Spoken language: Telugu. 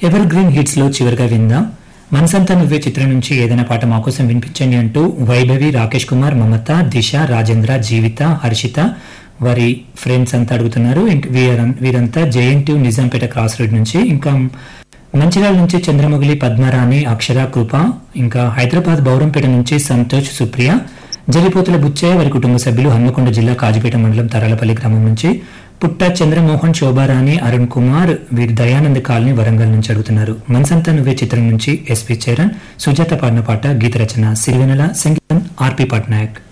ఎవర్ గ్రీన్ హిట్స్ లో చివరిగా విందాం మనసంతా నువ్వే చిత్రం నుంచి ఏదైనా పాట మా కోసం వినిపించండి అంటూ వైభవి రాకేష్ కుమార్ మమత దిశ రాజేంద్ర జీవిత హర్షిత వారి ఫ్రెండ్స్ అంతా అడుగుతున్నారు ఇంక వీర- వీరంతా జేఎన్టీ నిజాంపేట క్రాస్ రోడ్ నుంచి ఇంకా మంచిర్యాల నుంచి చంద్రముగిలి పద్మరాణి అక్షర కృప ఇంకా హైదరాబాద్ బౌరంపేట నుంచి సంతోష్ సుప్రియ జరిపోతుల బుచ్చయ్య వారి కుటుంబ సభ్యులు హన్మకొండ జిల్లా కాజిపేట మండలం తరాలపల్లి గ్రామం నుంచి పుట్ట చంద్రమోహన్ శోభారాణి అరుణ్ కుమార్ వీరి దయానంద్ కాలనీ వరంగల్ నుంచి అడుగుతున్నారు మనసంతా నువ్వే చిత్రం నుంచి ఎస్పి చరణ్ సుజాత పాడిన పాట గీత రచన సిరివెనల సంగీతం ఆర్పి పట్నాయక్